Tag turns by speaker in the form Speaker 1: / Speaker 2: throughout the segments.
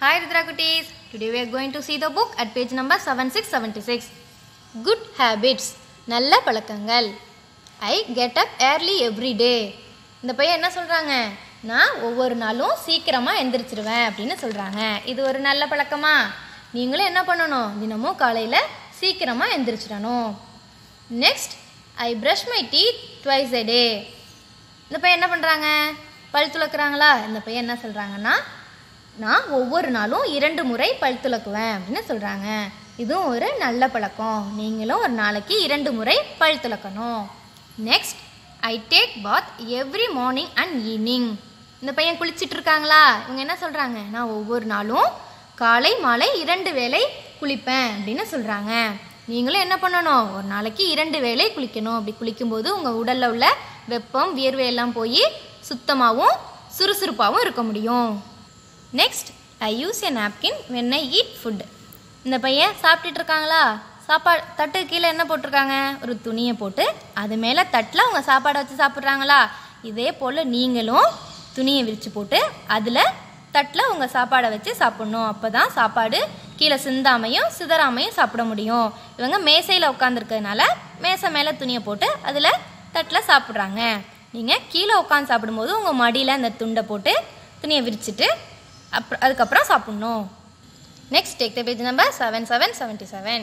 Speaker 1: Hi Rudra Kutis. Today we are going to see the book at page number 7676. Good habits. நல்ல பழக்கங்கள் I get up early every day இந்த பையன் என்ன சொல்கிறாங்க நான் ஒவ்வொரு நாளும் சீக்கிரமாக எந்திரிச்சிருவேன் அப்படின்னு சொல்கிறாங்க இது ஒரு நல்ல பழக்கமா நீங்களும் என்ன பண்ணணும் தினமும் காலையில் சீக்கிரமாக எந்திரிச்சிடணும் next I brush my teeth twice a day இந்த பையன் என்ன பண்ணுறாங்க பல் துளக்குறாங்களா இந்த பையன் என்ன சொல்கிறாங்கன்னா நான் ஒவ்வொரு நாளும் இரண்டு முறை பல் துளக்குவேன் அப்படின்னு சொல்கிறாங்க இதுவும் ஒரு நல்ல பழக்கம் நீங்களும் ஒரு நாளைக்கு இரண்டு முறை பல் துளக்கணும் next I take bath every morning and evening இந்த பையன் குளிச்சிட்டு இருக்காங்களா இவங்க என்ன சொல்கிறாங்க நான் ஒவ்வொரு நாளும் காலை மாலை இரண்டு வேளை குளிப்பேன் அப்படின்னு சொல்கிறாங்க நீங்களும் என்ன பண்ணணும் ஒரு நாளைக்கு இரண்டு வேளை குளிக்கணும் அப்படி குளிக்கும்போது உங்கள் உடலில் உள்ள வெப்பம் வியர்வை எல்லாம் போய் சுத்தமாகவும் சுறுசுறுப்பாகவும் இருக்க முடியும் next I use a napkin when I eat food இந்த பையன் சாப்பிட்டுட்டு இருக்காங்களா சாப்பாடு தட்டு கீழே என்ன போட்டிருக்காங்க ஒரு துணியை போட்டு அது மேலே தட்டில் அவங்க சாப்பாடை வச்சு சாப்பிட்றாங்களா இதே போல் நீங்களும் துணியை விரித்து போட்டு அதில் தட்டில் உங்கள் சாப்பாடை வச்சு சாப்பிட்ணும் அப்போ தான் சாப்பாடு கீழே சிந்தாமையும் சிதறாமையும் சாப்பிட முடியும் இவங்க மேசையில் உட்காந்துருக்கிறதுனால மேசை மேலே துணியை போட்டு அதில் தட்டில் சாப்பிட்றாங்க நீங்கள் கீழே உட்காந்து சாப்பிடும்போது உங்கள் மடியில் அந்த துண்டை போட்டு துணியை விரிச்சிட்டு அப்புறம் அதுக்கப்புறம் சாப்பிட்ணும் next take the page number seven seven seventy seven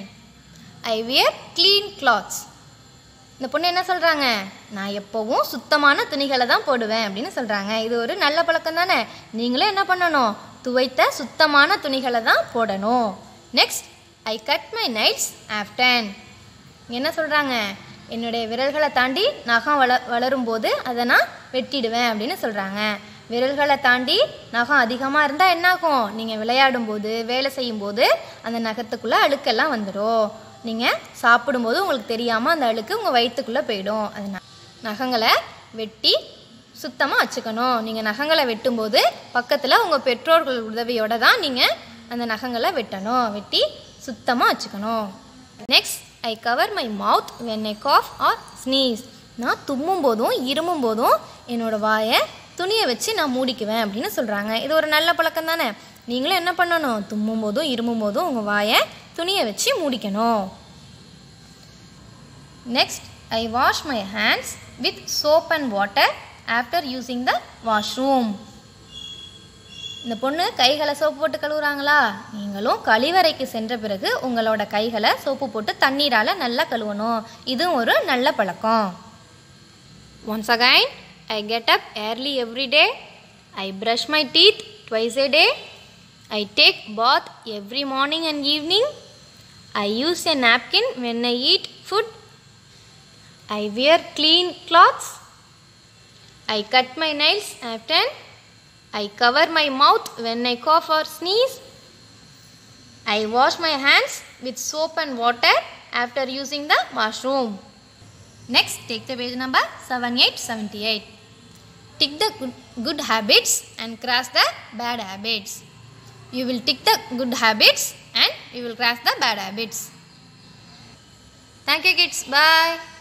Speaker 1: I wear clean clothes இந்த பொண்ணு என்ன சொல்கிறாங்க நான் எப்போவும் சுத்தமான துணிகளை தான் போடுவேன் அப்படின்னு சொல்கிறாங்க இது ஒரு நல்ல பழக்கம் தானே நீங்களும் என்ன பண்ணணும் துவைத்த சுத்தமான துணிகளை தான் போடணும் next I cut my nails often என்ன சொல்கிறாங்க என்னுடைய விரல்களை தாண்டி நகம் வள வளரும்போது அதை நான் வெட்டிடுவேன் அப்படின்னு சொல்கிறாங்க விரல்களை தாண்டி நகம் அதிகமாக இருந்தால் என்னாகும் நீங்கள் விளையாடும்போது வேலை செய்யும்போது அந்த நகத்துக்குள்ளே அழுக்கெல்லாம் வந்துடும் நீங்கள் சாப்பிடும்போது உங்களுக்கு தெரியாமல் அந்த அழுக்கு உங்கள் வயிற்றுக்குள்ளே போயிடும் அது ந- நகங்களை வெட்டி சுத்தமாக வச்சுக்கணும் நீங்கள் நகங்களை வெட்டும்போது பக்கத்தில் உங்கள் பெற்றோர்கள் உதவியோட தான் நீங்கள் அந்த நகங்களை வெட்டணும் வெட்டி சுத்தமாக வச்சுக்கணும் next I cover my mouth when I cough or sneeze நான் தும்மும் போதும் இருமும் போதும் என்னோட வாயை துணியை வச்சு நான் மூடிக்குவேன் அப்படின்னு சொல்கிறாங்க இது ஒரு நல்ல பழக்கம் தானே நீங்களும் என்ன பண்ணணும் தும்மும் போதும் இருமும் போதும் உங்கள் வாயை துணியை வச்சு மூடிக்கணும் next I wash my hands with soap and water after using the washroom இந்த பொண்ணு கைகளை சோப்பு போட்டு கழுவுறாங்களா நீங்களும் கழிவறைக்கு சென்ற பிறகு உங்களோட கைகளை சோப்பு போட்டு தண்ணீரால் நல்லா கழுவணும் இதுவும் ஒரு நல்ல பழக்கம் once again I get up early every day I brush my teeth twice a day I take bath every morning and evening I use a napkin when I eat food I wear clean clothes I cut my nails often. I cover my mouth when I cough or sneeze. I wash my hands with soap and water after using the washroom. Next, take the page number 7878. Tick the good, good habits and cross the bad habits. You will tick the good habits and you will cross the bad habits. Thank you, kids. Bye.